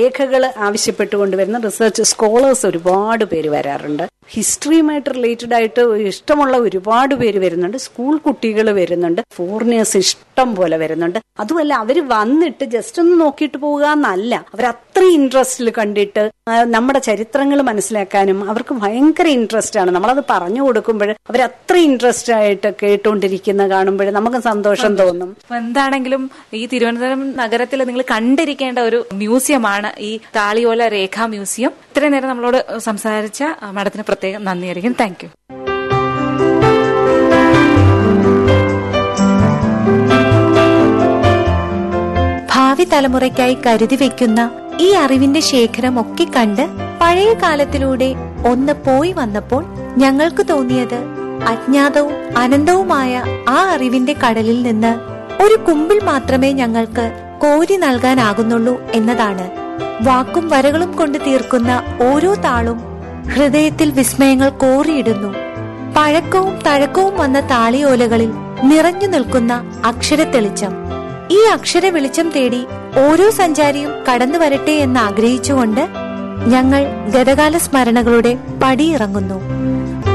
രേഖകൾ ആവശ്യപ്പെട്ടുകൊണ്ട് വരുന്ന റിസർച്ച് സ്കോളേഴ്സ് ഒരുപാട് പേര് വരാറുണ്ട് ഹിസ്റ്ററിയുമായിട്ട് റിലേറ്റഡ് ആയിട്ട് ഇഷ്ടമുള്ള ഒരുപാട് പേര് വരുന്നുണ്ട് സ്കൂൾ കുട്ടികൾ വരുന്നുണ്ട് ഫോറിനേഴ്സ് ഇഷ്ടം പോലെ വരുന്നുണ്ട് അതുമല്ല അവർ വന്നിട്ട് ജസ്റ്റ് ഒന്ന് നോക്കിയിട്ട് പോവുക എന്നല്ല അവർ അത്ര ഇൻട്രസ്റ്റിൽ കണ്ടിട്ട് ആ, നമ്മുടെ ചരിത്രങ്ങൾ മനസ്സിലാക്കാനും അവർക്ക് ഭയങ്കര ഇൻട്രസ്റ്റ് ആണ് നമ്മളത് പറഞ്ഞു കൊടുക്കുമ്പോൾ അവർ അത്ര ഇൻട്രസ്റ്റ് ആയിട്ട് കേട്ടുകൊണ്ടിരിക്കുന്ന കാണുമ്പോൾ നമുക്ക് സന്തോഷം തോന്നും അപ്പൊ എന്താണെങ്കിലും ഈ തിരുവനന്തപുരം നഗരത്തിൽ നിങ്ങൾ കണ്ടിരിക്കേണ്ട ഒരു മ്യൂസിയമാണ് ഈ താളിയോല രേഖാ മ്യൂസിയം ഇത്രയും നേരം നമ്മളോട് സംസാരിച്ച മാഡത്തിന് പ്രത്യേകം നന്ദിയായിരിക്കും താങ്ക് യു ഭാവി തലമുറയ്ക്കായി കരുതി വെക്കുന്ന ഈ അറിവിന്റെ ശേഖരം ഒക്കെ കണ്ട് പഴയ കാലത്തിലൂടെ ഒന്ന് പോയി വന്നപ്പോൾ ഞങ്ങൾക്ക് തോന്നിയത് അജ്ഞാതവും അനന്തവുമായ ആ അറിവിന്റെ കടലിൽ നിന്ന് ഒരു കുമ്പിൾ മാത്രമേ ഞങ്ങൾക്ക് കോരി നൽകാനാകുന്നുള്ളൂ എന്നതാണ് വാക്കും വരകളും കൊണ്ട് തീർക്കുന്ന ഓരോ താളും ഹൃദയത്തിൽ വിസ്മയങ്ങൾ കോറിയിടുന്നു പഴക്കവും തഴക്കവും വന്ന താളിയോലകളിൽ നിറഞ്ഞു നിൽക്കുന്ന അക്ഷരത്തെളിച്ചം ഈ അക്ഷര വെളിച്ചം തേടി ഓരോ സഞ്ചാരിയും കടന്നു വരട്ടെ എന്ന് ആഗ്രഹിച്ചുകൊണ്ട് ഞങ്ങൾ ഗതകാല സ്മരണകളുടെ പടിയിറങ്ങുന്നു